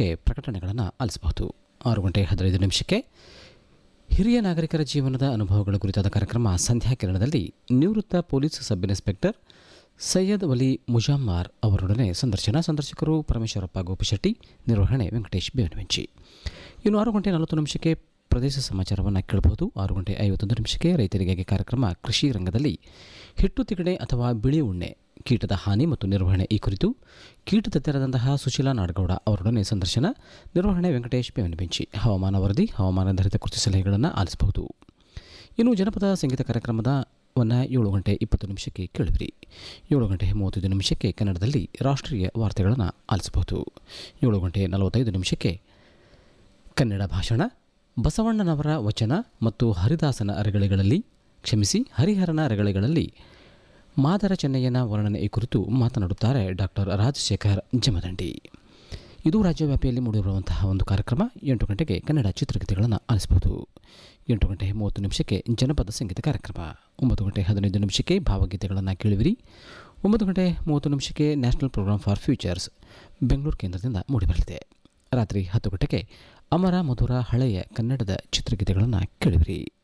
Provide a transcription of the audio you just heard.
ನಿಮಿಷಕ್ಕೆ ಪ್ರಕಟಣೆಗಳನ್ನು ಆಲಿಸಬಹುದು ಆರು ಗಂಟೆ ಹದಿನೈದು ನಿಮಿಷಕ್ಕೆ ಹಿರಿಯ ನಾಗರಿಕರ ಜೀವನದ ಅನುಭವಗಳ ಕುರಿತಾದ ಕಾರ್ಯಕ್ರಮ ಸಂಧ್ಯಾ ಕಿರಣದಲ್ಲಿ ನಿವೃತ್ತ police sub inspector Syed Vali Muzammar ಅವರೊಡನೆ ಸಂದರ್ಶನ ಸಂದರ್ಶಕರು ಪರಮೇಶ್ವರಪ್ಪ ಗೋಪಿಶೆಟ್ಟಿ ನಿರ್ವಹಣೆ ವೆಂಕಟೇಶ್ ಬೇವನವೆಂಚಿ ಇನ್ನು ಆರು ಗಂಟೆ ನಲವತ್ತು ನಿಮಿಷಕ್ಕೆ ಪ್ರದೇಶ ಸಮಾಚಾರವನ್ನು ಕೇಳಬಹುದು ಆರು ಗಂಟೆ ಐವತ್ತೊಂದು ನಿಮಿಷಕ್ಕೆ ರೈತರಿಗಾಗಿ ಕಾರ್ಯಕ್ರಮ ಕೃಷಿ ರಂಗದಲ್ಲಿ ಹಿಟ್ಟು ತಿಗಣೆ ಅಥವಾ ಬಿಳಿ ಉಣ್ಣೆ ಕೀಟದ ಹಾನಿ ಮತ್ತು ನಿರ್ವಹಣೆ ಈ ಕುರಿತು ಕೀಟ ತಜ್ಞರಾದಂತಹ ಸುಶೀಲಾ ನಾಡಗೌಡ ಅವರೊಡನೆ ಸಂದರ್ಶನ ನಿರ್ವಹಣೆ ವೆಂಕಟೇಶ್ ಬೇವನಬೆಂಚಿ ಹವಾಮಾನ ವರದಿ ಹವಾಮಾನಾಧಾರಿತ ಕೃಷಿ ಸಲಹೆಗಳನ್ನು ಆಲಿಸಬಹುದು ಇನ್ನು ಜನಪದ ಸಂಗೀತ ಕಾರ್ಯಕ್ರಮದ ವನ್ನ ಏಳು ಗಂಟೆ ಇಪ್ಪತ್ತು ನಿಮಿಷಕ್ಕೆ ಕೇಳಿದ್ರಿ ಏಳು ಗಂಟೆ ಮೂವತ್ತೈದು ನಿಮಿಷಕ್ಕೆ ಕನ್ನಡದಲ್ಲಿ ರಾಷ್ಟ್ರೀಯ ವಾರ್ತೆಗಳನ್ನು ಆಲಿಸಬಹುದು ಏಳು ಗಂಟೆ ನಲವತ್ತೈದು ನಿಮಿಷಕ್ಕೆ ಕನ್ನಡ ಭಾಷಣ ಬಸವಣ್ಣನವರ ವಚನ ಮತ್ತು ಹರಿದಾಸನ ಅರಗಳೆಗಳಲ್ಲಿ ಕ್ಷಮಿಸಿ ಹರಿಹರನ ಅರಗಳೆಗಳಲ್ಲಿ ಮಾದರ ಚೆನ್ನಯ್ಯನ ವರ್ಣನೆ ಈ ಕುರಿತು ಮಾತನಾಡುತ್ತಾರೆ ಡಾಕ್ಟರ್ ರಾಜಶೇಖರ್ ಜಮದಂಡಿ ಇದು ರಾಜ್ಯವ್ಯಾಪಿಯಲ್ಲಿ ಮೂಡಿಬರುವಂತಹ ಒಂದು ಕಾರ್ಯಕ್ರಮ ಎಂಟು ಗಂಟೆಗೆ ಕನ್ನಡ ಚಿತ್ರಗೀತೆಗಳನ್ನು ಆಲಿಸಬಹುದು ಎಂಟು ಗಂಟೆ ಮೂವತ್ತು ನಿಮಿಷಕ್ಕೆ ಜನಪದ ಸಂಗೀತ ಕಾರ್ಯಕ್ರಮ ಒಂಬತ್ತು ಗಂಟೆ ಹದಿನೈದು ನಿಮಿಷಕ್ಕೆ ಭಾವಗೀತೆಗಳನ್ನು ಕೇಳುವಿರಿ ಒಂಬತ್ತು ಗಂಟೆ ಮೂವತ್ತು ನಿಮಿಷಕ್ಕೆ national programme for futures Bengaluru ಕೇಂದ್ರದಿಂದ ಮೂಡಿಬರಲಿದೆ ರಾತ್ರಿ ಹತ್ತು ಗಂಟೆಗೆ ಅಮರ ಮಧುರ ಹಳೆಯ ಕನ್ನಡದ ಚಿತ್ರಗೀತೆಗಳನ್ನು ಕೇಳುವಿರಿ